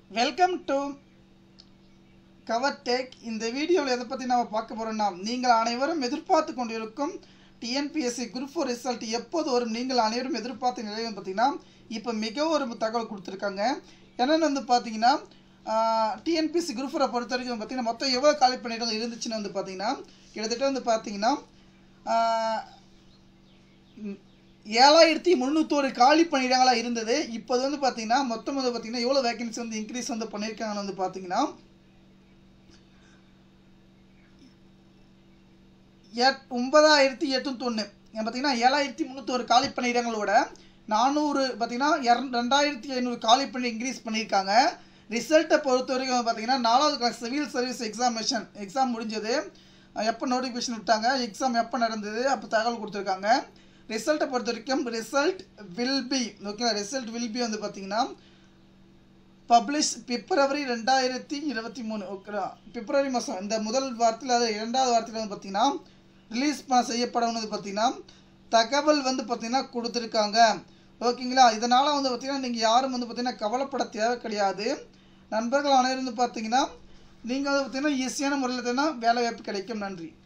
welcome to cover take இந்த வீடியோவில் எதை பற்றி நம்ம பார்க்க போகிறோம்னா நீங்கள் அனைவரும் எதிர்பார்த்து கொண்டிருக்கும் டிஎன்பிஎஸ்சி குரூப் ஃபோர் ரிசல்ட் எப்போது வரும் நீங்கள் அனைவரும் எதிர்பார்த்த நிலையில் வந்து பார்த்தீங்கன்னா இப்போ மிக ஒரு தகவல் கொடுத்துருக்காங்க என்னென்னு வந்து பார்த்தீங்கன்னா டிஎன்பிஎஸ்சி குரூப் ஃபோரை பொறுத்த வரைக்கும் வந்து பார்த்தீங்கன்னா மொத்தம் எவ்வளோ காலி பணியிடங்கள் இருந்துச்சுன்னு வந்து பார்த்தீங்கன்னா கிட்டத்தட்ட வந்து பார்த்தீங்கன்னா ஆஹ், ம், ஏழாயிரத்தி முந்நூற்றோரு காலி பணியிடங்களாக இருந்தது இப்போது வந்து பார்த்தீங்கன்னா மொத்தம் வந்து பார்த்தீங்கன்னா எவ்வளோ வேகன்சி வந்து இன்க்ரீஸ் வந்து பண்ணியிருக்காங்கன்னு வந்து பார்த்தீங்கன்னா எட் ஒன்பதாயிரத்தி எட்நூத்தொன்று பார்த்தீங்கன்னா ஏழாயிரத்தி முந்நூற்றோரு காலி பணியிடங்களோட நானூறு பார்த்தீங்கன்னா இர ரெண்டாயிரத்தி ஐநூறு காலி பண்ணி இன்க்ரீஸ் பண்ணியிருக்காங்க ரிசல்ட்டை பொறுத்த வரைக்கும் பார்த்தீங்கன்னா நாலாவது class civil service examination exam முடிஞ்சது எப்போ நோட்டிஃபிகேஷன் விட்டாங்க எக்ஸாம் எப்போ நடந்தது அப்போ தகவல் கொடுத்துருக்காங்க ரிசல்ட்டை பொறுத்த வரைக்கும் ரிசல்ட் வில் பி ஓகேங்களா ரிசல்ட் வில் பி வந்து பார்த்தீங்கன்னா பப்ளிஷ் பிப்ரவரி ரெண்டாயிரத்தி இருபத்தி மூணு ஓகேவா பிப்ரவரி மாதம் இந்த முதல் வாரத்தில் அது இரண்டாவது வாரத்தில் வந்து பார்த்தீங்கன்னா ரிலீஸ் பண்ண செய்யப்படணும்னு பார்த்தீங்கன்னா தகவல் வந்து பார்த்தீங்கன்னா கொடுத்துருக்காங்க ஓகேங்களா இதனால் வந்து பார்த்தீங்கன்னா நீங்கள் யாரும் வந்து பார்த்தீங்கன்னா கவலைப்பட தேவை கிடையாது நண்பர்கள் அனைவரும் வந்து பார்த்தீங்கன்னா நீங்கள் வந்து பார்த்தீங்கன்னா ஈஸியான முறையில் தான் வேலை வாய்ப்பு கிடைக்கும் நன்றி